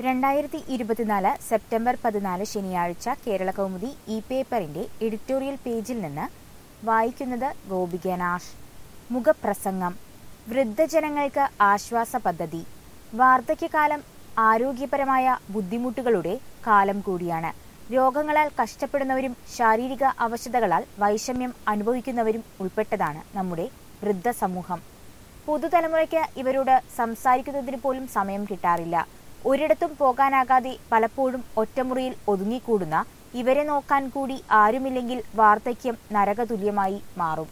രണ്ടായിരത്തി ഇരുപത്തിനാല് സെപ്റ്റംബർ പതിനാല് ശനിയാഴ്ച കേരള കൗമുദി ഇ പേപ്പറിന്റെ എഡിറ്റോറിയൽ പേജിൽ നിന്ന് വായിക്കുന്നത് ഗോപിക നാഷ് മുഖപ്രസംഗം വൃദ്ധജനങ്ങൾക്ക് ആശ്വാസ പദ്ധതി വാർദ്ധക്യകാലം ആരോഗ്യപരമായ ബുദ്ധിമുട്ടുകളുടെ കാലം കൂടിയാണ് രോഗങ്ങളാൽ കഷ്ടപ്പെടുന്നവരും ശാരീരിക അവശതകളാൽ വൈഷമ്യം അനുഭവിക്കുന്നവരും ഉൾപ്പെട്ടതാണ് നമ്മുടെ വൃദ്ധസമൂഹം പുതുതലമുറയ്ക്ക് ഇവരോട് സംസാരിക്കുന്നതിന് പോലും സമയം കിട്ടാറില്ല ഒരിടത്തും പോകാനാകാതെ പലപ്പോഴും ഒറ്റമുറിയിൽ ഒതുങ്ങിക്കൂടുന്ന ഇവരെ നോക്കാൻ കൂടി ആരുമില്ലെങ്കിൽ വാർദ്ധക്യം നരകതുല്യമായി മാറും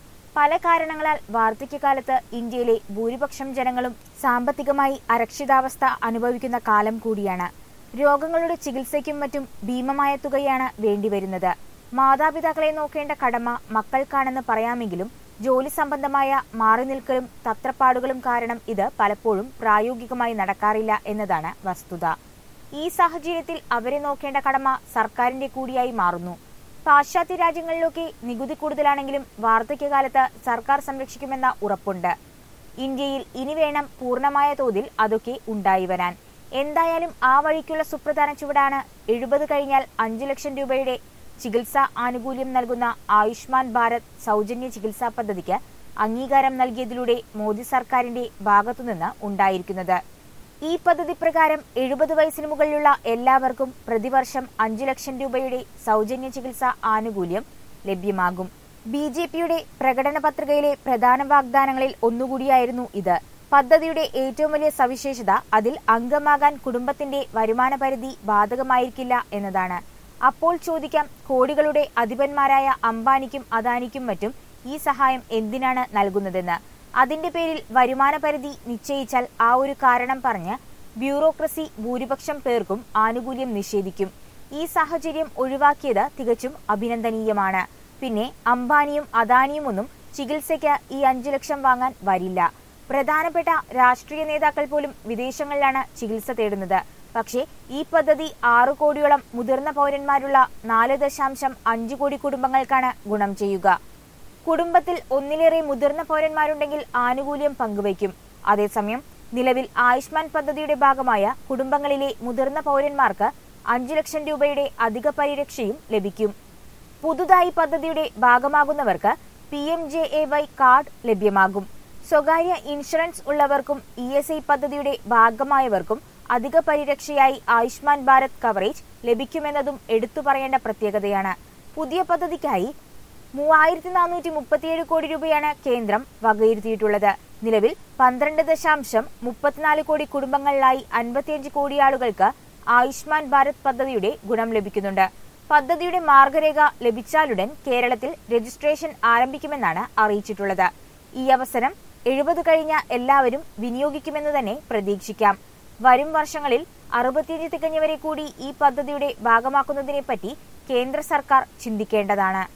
പല കാരണങ്ങളാൽ വാർദ്ധക്യകാലത്ത് ഇന്ത്യയിലെ ഭൂരിപക്ഷം ജനങ്ങളും സാമ്പത്തികമായി അരക്ഷിതാവസ്ഥ അനുഭവിക്കുന്ന കാലം കൂടിയാണ് രോഗങ്ങളുടെ ചികിത്സയ്ക്കും മറ്റും ഭീമമായ തുകയാണ് വേണ്ടിവരുന്നത് മാതാപിതാക്കളെ നോക്കേണ്ട കടമ മക്കൾക്കാണെന്ന് പറയാമെങ്കിലും ജോലി സംബന്ധമായ മാറി നിൽക്കലും തത്രപ്പാടുകളും കാരണം ഇത് പലപ്പോഴും പ്രായോഗികമായി നടക്കാറില്ല എന്നതാണ് വസ്തുത ഈ സാഹചര്യത്തിൽ അവരെ നോക്കേണ്ട കടമ സർക്കാരിന്റെ കൂടിയായി മാറുന്നു പാശ്ചാത്യ രാജ്യങ്ങളിലൊക്കെ നികുതി കൂടുതലാണെങ്കിലും വാർദ്ധക്യകാലത്ത് സർക്കാർ സംരക്ഷിക്കുമെന്ന ഉറപ്പുണ്ട് ഇന്ത്യയിൽ ഇനി വേണം പൂർണ്ണമായ തോതിൽ അതൊക്കെ ഉണ്ടായി വരാൻ എന്തായാലും ആ വഴിക്കുള്ള സുപ്രധാന ചുവടാണ് എഴുപത് കഴിഞ്ഞാൽ അഞ്ചു ലക്ഷം രൂപയുടെ ചികിത്സാ ആനുകൂല്യം നൽകുന്ന ആയുഷ്മാൻ ഭാരത് സൗജന്യ ചികിത്സാ പദ്ധതിക്ക് അംഗീകാരം നൽകിയതിലൂടെ മോദി സർക്കാരിന്റെ ഭാഗത്തുനിന്ന് ഉണ്ടായിരിക്കുന്നത് ഈ പദ്ധതി പ്രകാരം എഴുപത് വയസ്സിന് മുകളിലുള്ള എല്ലാവർക്കും പ്രതിവർഷം അഞ്ചു ലക്ഷം രൂപയുടെ സൗജന്യ ചികിത്സാ ആനുകൂല്യം ലഭ്യമാകും ബി ജെ പിയുടെ പ്രകടന പത്രികയിലെ പ്രധാന വാഗ്ദാനങ്ങളിൽ ഒന്നുകൂടിയായിരുന്നു ഇത് പദ്ധതിയുടെ ഏറ്റവും വലിയ സവിശേഷത അതിൽ അംഗമാകാൻ കുടുംബത്തിന്റെ വരുമാന പരിധി ബാധകമായിരിക്കില്ല എന്നതാണ് അപ്പോൾ ചോദിക്കാം കോടികളുടെ അധിപന്മാരായ അംബാനിക്കും അദാനിക്കും മറ്റും ഈ സഹായം എന്തിനാണ് നൽകുന്നതെന്ന് അതിന്റെ പേരിൽ വരുമാന പരിധി നിശ്ചയിച്ചാൽ ആ ഒരു കാരണം പറഞ്ഞ് ബ്യൂറോക്രസി ഭൂരിപക്ഷം പേർക്കും ആനുകൂല്യം നിഷേധിക്കും ഈ സാഹചര്യം ഒഴിവാക്കിയത് തികച്ചും അഭിനന്ദനീയമാണ് പിന്നെ അംബാനിയും അദാനിയും ഒന്നും ചികിത്സയ്ക്ക് ഈ അഞ്ചു ലക്ഷം വാങ്ങാൻ വരില്ല പ്രധാനപ്പെട്ട രാഷ്ട്രീയ നേതാക്കൾ പോലും വിദേശങ്ങളിലാണ് ചികിത്സ തേടുന്നത് പക്ഷേ ഈ പദ്ധതി ആറു കോടിയോളം മുതിർന്ന പൗരന്മാരുള്ള നാല് ദശാംശം അഞ്ചു കോടി കുടുംബങ്ങൾക്കാണ് ഗുണം ചെയ്യുക കുടുംബത്തിൽ ഒന്നിലേറെ മുതിർന്ന പൗരന്മാരുണ്ടെങ്കിൽ ആനുകൂല്യം പങ്കുവയ്ക്കും അതേസമയം നിലവിൽ ആയുഷ്മാൻ പദ്ധതിയുടെ ഭാഗമായ കുടുംബങ്ങളിലെ മുതിർന്ന പൗരന്മാർക്ക് അഞ്ചു ലക്ഷം രൂപയുടെ അധിക പരിരക്ഷയും ലഭിക്കും പുതുതായി പദ്ധതിയുടെ ഭാഗമാകുന്നവർക്ക് P M J A Y card ലഭ്യമാകും സ്വകാര്യ ഇൻഷുറൻസ് ഉള്ളവർക്കും ഇ എസ് ഐ പദ്ധതിയുടെ ഭാഗമായവർക്കും അധിക പരിരക്ഷയായി ആയുഷ്മാൻ ഭാരത് കവറേജ് ലഭിക്കുമെന്നതും എടുത്തു പറയേണ്ട പ്രത്യേകതയാണ് പുതിയ പദ്ധതിക്കായി മൂവായിരത്തി നാനൂറ്റി മുപ്പത്തിയേഴ് കോടി രൂപയാണ് കേന്ദ്രം വകയിരുത്തിയിട്ടുള്ളത് നിലവിൽ പന്ത്രണ്ട് ദശാംശം മുപ്പത്തിനാല് കോടി കുടുംബങ്ങളിലായി അൻപത്തിയഞ്ച് കോടി ആളുകൾക്ക് ആയുഷ്മാൻ ഭാരത് പദ്ധതിയുടെ ഗുണം ലഭിക്കുന്നുണ്ട് പദ്ധതിയുടെ മാർഗരേഖ ലഭിച്ചാലുടൻ കേരളത്തിൽ രജിസ്ട്രേഷൻ ആരംഭിക്കുമെന്നാണ് അറിയിച്ചിട്ടുള്ളത് ഈ അവസരം എഴുപത് കഴിഞ്ഞ എല്ലാവരും വിനിയോഗിക്കുമെന്ന് തന്നെ പ്രതീക്ഷിക്കാം വരും വർഷങ്ങളിൽ അറുപത്തിയഞ്ച് തികഞ്ഞവരെ കൂടി ഈ പദ്ധതിയുടെ ഭാഗമാക്കുന്നതിനെപ്പറ്റി കേന്ദ്ര സർക്കാർ ചിന്തിക്കേണ്ടതാണ്